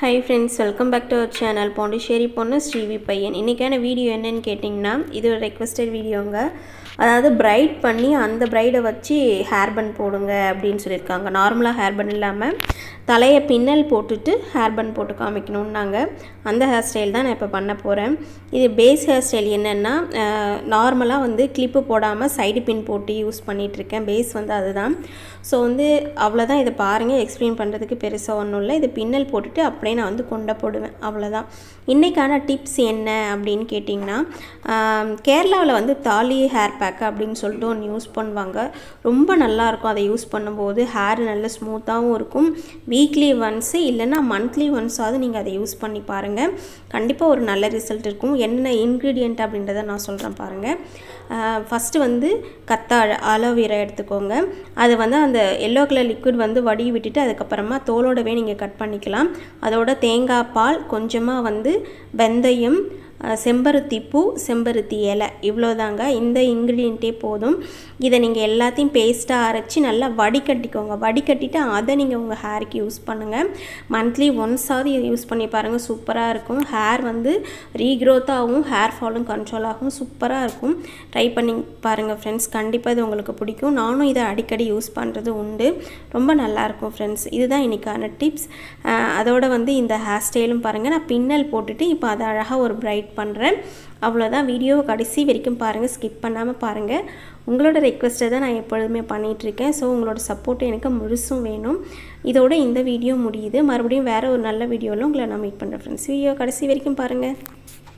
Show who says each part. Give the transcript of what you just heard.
Speaker 1: high friends welcome back to our channel Pondicherry பொண்ணு ஸ்ரீவி பையன் இன்றைக்கான வீடியோ என்னன்னு கேட்டிங்கன்னா இது ஒரு ரெக்வஸ்டட் வீடியோங்க அதாவது பிரைட் பண்ணி அந்த பிரைடை வச்சு ஹேர் பன் போடுங்க அப்படின்னு சொல்லியிருக்காங்க நார்மலாக ஹேர் பன் இல்லாமல் தலையை பின்னல் போட்டுட்டு ஹேர் பன் போட்டு காமிக்கணுன்னாங்க அந்த ஹேர் ஸ்டைல் தான் நான் இப்போ பண்ண போகிறேன் இது பேஸ் ஹேர் ஸ்டைல் என்னென்னா நார்மலாக வந்து கிளிப்பு போடாமல் சைடு பின் போட்டு யூஸ் பண்ணிகிட்ருக்கேன் பேஸ் வந்து அதுதான் ஸோ வந்து அவ்வளோதான் இதை பாருங்கள் எக்ஸ்பிளைன் பண்ணுறதுக்கு பெருசாக ஒன்றும் இல்லை இது பின்னல் போட்டுட்டு அப்படியே நான் வந்து கொண்டை போடுவேன் அவ்வளோதான் இன்றைக்கான டிப்ஸ் என்ன அப்படின்னு கேட்டிங்கன்னா கேரளாவில் வந்து தாலி ஹேர் பேக் அப்படின்னு சொல்லிட்டு ஒன்று யூஸ் பண்ணுவாங்க ரொம்ப நல்லாயிருக்கும் அதை யூஸ் பண்ணும்போது ஹேர் நல்ல ஸ்மூத்தாகவும் இருக்கும் வீக்லி ஒன்ஸு இல்லைன்னா மந்த்லி ஒன்ஸாவது நீங்கள் அதை யூஸ் பண்ணி பாருங்கள் கண்டிப்பாக ஒரு நல்ல ரிசல்ட் இருக்கும் என்ன இன்க்ரீடியண்ட் அப்படின்றத நான் சொல்கிறேன் பாருங்கள் ஃபஸ்ட்டு வந்து கத்தாழை அலோவேரா எடுத்துக்கோங்க அது வந்து அந்த எல்லோ கலர் லிக்விட் வந்து வடி விட்டுட்டு அதுக்கப்புறமா தோலோடவே நீங்கள் கட் பண்ணிக்கலாம் அதோட தேங்காய் பால் கொஞ்சமாக வந்து வெந்தயம் செம்பருத்தி பூ செம்பருத்தி இலை இவ்வளோதாங்க இந்த இன்க்ரீடியண்ட்டே போதும் இதை நீங்கள் எல்லாத்தையும் பேஸ்ட்டாக அரைச்சி நல்லா வடிகட்டிக்கோங்க வடிகட்டிட்டு அதை நீங்கள் உங்கள் ஹேருக்கு யூஸ் பண்ணுங்கள் மந்த்லி ஒன்ஸாவது இதை யூஸ் பண்ணி பாருங்கள் சூப்பராக இருக்கும் ஹேர் வந்து ரீக்ரோத் ஆகும் ஹேர் ஃபாலும் கண்ட்ரோல் ஆகும் சூப்பராக இருக்கும் ட்ரை பண்ணி பாருங்கள் ஃப்ரெண்ட்ஸ் கண்டிப்பாக இது உங்களுக்கு பிடிக்கும் நானும் இதை அடிக்கடி யூஸ் பண்ணுறது உண்டு ரொம்ப நல்லாயிருக்கும் ஃப்ரெண்ட்ஸ் இதுதான் இன்றைக்கான டிப்ஸ் அதோட வந்து இந்த ஹேர் ஸ்டைலும் பாருங்கள் நான் பின்னல் போட்டுட்டு இப்போ அதை அழகாக ஒரு பிரைட் பண்ணுறேன் அவ்வளோதான் வீடியோவை கடைசி வரைக்கும் பாருங்கள் ஸ்கிப் பண்ணாமல் பாருங்கள் உங்களோட ரெக்வஸ்ட்டை தான் நான் எப்பொழுதுமே பண்ணிகிட்ருக்கேன் ஸோ உங்களோட சப்போர்ட் எனக்கு முழுசும் வேணும் இதோட இந்த வீடியோ முடியுது மறுபடியும் வேறு ஒரு நல்ல வீடியோவில் உங்களை நான் மீட் பண்ணுறேன் ஃப்ரெண்ட்ஸ் வீடியோ கடைசி வரைக்கும் பாருங்கள்